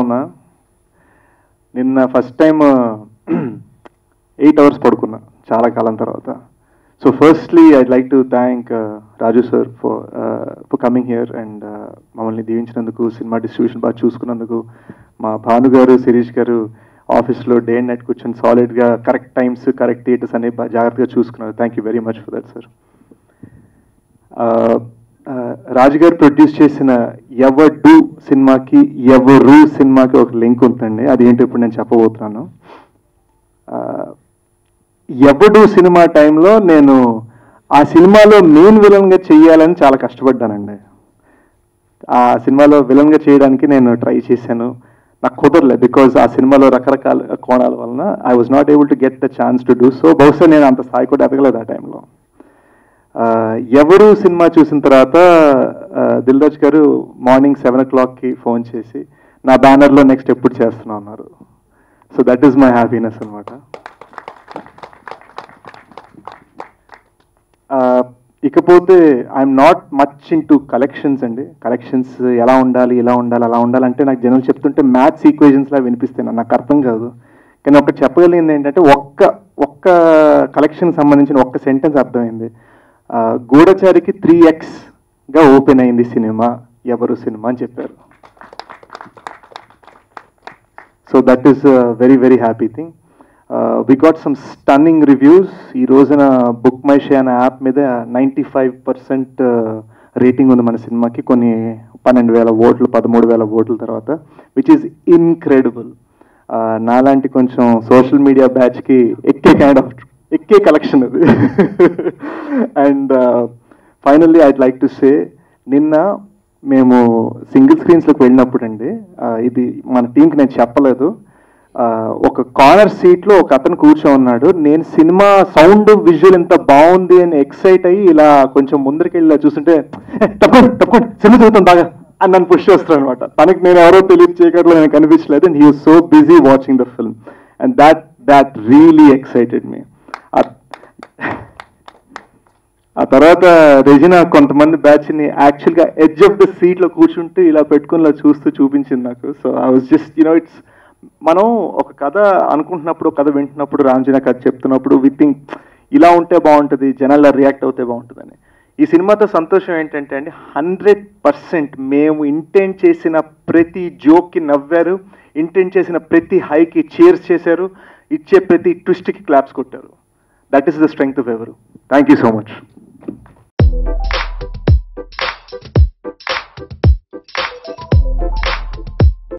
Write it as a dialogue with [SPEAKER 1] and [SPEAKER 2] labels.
[SPEAKER 1] ఉన్నా నిన్న first time eight hours పడుకున్నా చాలా కాలం తర్వాత so firstly I'd like to thank Raju sir for for coming here and మమ్మల్ని దీవించినందుకు సినిమా డిస్ట్రిబ్యూషన్ బాగా చూసుకున్నందుకు మా భాను గారు శిరీష్ గారు ఆఫీస్లో డే అండ్ నైట్ కూర్చొని సాలిడ్గా కరెక్ట్ టైమ్స్ కరెక్ట్ థియేటర్స్ అనేవి బాగా జాగ్రత్తగా చూసుకున్నారు thank you very much for that sir Raju garu produce చేసిన ఎవడు సినిమాకి ఎవరు సినిమాకి ఒక లింక్ ఉందండి అది ఏంటో ఇప్పుడు నేను చెప్పబోతున్నాను ఆ, ఎవడు సినిమా టైంలో నేను ఆ సినిమాలో మెయిన్ విలన్గా చెయ్యాలని చాలా కష్టపడ్డానండి ఆ సినిమాలో విలన్గా చేయడానికి నేను ట్రై చేశాను నాకు కుదరలే బికాజ్ ఆ సినిమాలో రకరకాల కోణాల వలన I was not able to get the chance to do so బహుశా నేను అంత స్థాయి కూడా ఎదగలేదు ఆ టైంలో ఆ, ఎవరు సినిమా చూసిన తర్వాత ఆ, దిల్ రాజు గారు మార్నింగ్ సెవెన్ ఓ క్లాక్కి ఫోన్ చేసి నా బ్యానర్లో నెక్స్ట్ ఎప్పుడు చేస్తున్నా అన్నారు so that is my happiness అనమాట ఇకపోతే I'm not much into collections అండి కలెక్షన్స్ ఎలా ఉండాలి ఇలా ఉండాలి అలా ఉండాలంటే నాకు జనాలు చెప్తుంటే మ్యాథ్స్ ఈక్వేషన్స్లా వినిపిస్తాయి నాకు అర్థం కాదు కానీ ఒకటి చెప్పగలిగింది ఏంటంటే ఒక్క ఒక్క కలెక్షన్ సంబంధించిన ఒక్క సెంటెన్స్ అర్థమైంది ఆ, గూఢచారికి త్రీ గా ఓపెన్ అయింది సినిమా ఎవరు సినిమా అని చెప్పారు so that is very very happy thing we got some stunning reviews ఈ రోజున బుక్ మై షే అనే యాప్ మీద నైంటీ ఫైవ్ పర్సెంట్ రేటింగ్ ఉంది మన సినిమాకి కొన్ని పన్నెండు వేల ఓట్లు పదమూడు వేల ఓట్ల తర్వాత విచ్ ఈస్ ఇన్క్రెడిబుల్ నాలాంటి కొంచెం సోషల్ మీడియా బ్యాచ్కి ఎక్కే కైండ్ ఆఫ్ ఎక్కే కలెక్షన్ అది and finally I'd like to say నిన్న మేము సింగిల్ స్క్రీన్స్లోకి వెళ్ళినప్పుడు అండి ఇది మన టీంకి నేను చెప్పలేదు ఆ, ఒక కార్నర్ సీట్లో ఒక అతను కూర్చో ఉన్నాడు నేను సినిమా సౌండ్ విజువల్ ఎంత బాగుంది అని ఎక్సైట్ అయ్యి ఇలా కొంచెం ముందరికి వెళ్ళి ఇలా చూస్తుంటే "ఏ, తప్పకుండా తప్పకుండా సినిమా చూద్దాం బాగా అని నన్ను పుష్ చేస్తాడు అనమాట తనకి నేను ఎవరో తెలియదు చేయకట్లో నేను కనిపించలేదు and he so busy watching the film and that that really excited me ఆ తర్వాత రెజినా కొంతమంది బ్యాచ్ ని యాక్చువల్ గా ఎడ్జ్ ఆఫ్ ద సీట్ లో కూర్చుంటూ ఇలా పెట్టుకుని ఇలా చూస్తూ చూపించింది నాకు so I was just you know it's మనం ఒక కథ అనుకుంటున్నప్పుడు ఒక కథ వింటున్నప్పుడు రాంజీనా కథ చెప్తున్నప్పుడు వి థింక్ ఇలా ఉంటే బాగుంటుంది జనాలు రియాక్ట్ అవుతే బాగుంటుందని ఈ సినిమాతో సంతోషం ఏంటంటే అండి హండ్రెడ్ పర్సెంట్ మేము ఇంటెంట్ చేసిన ప్రతి జోక్కి నవ్వారు ఇంటెంట్ చేసిన ప్రతి హైకి చేర్స్ చేశారు ఇచ్చే ప్రతి ట్విస్ట్కి క్లాప్స్ కొట్టారు that is the strength of ఎవరు థ్యాంక్ యూ సో మచ్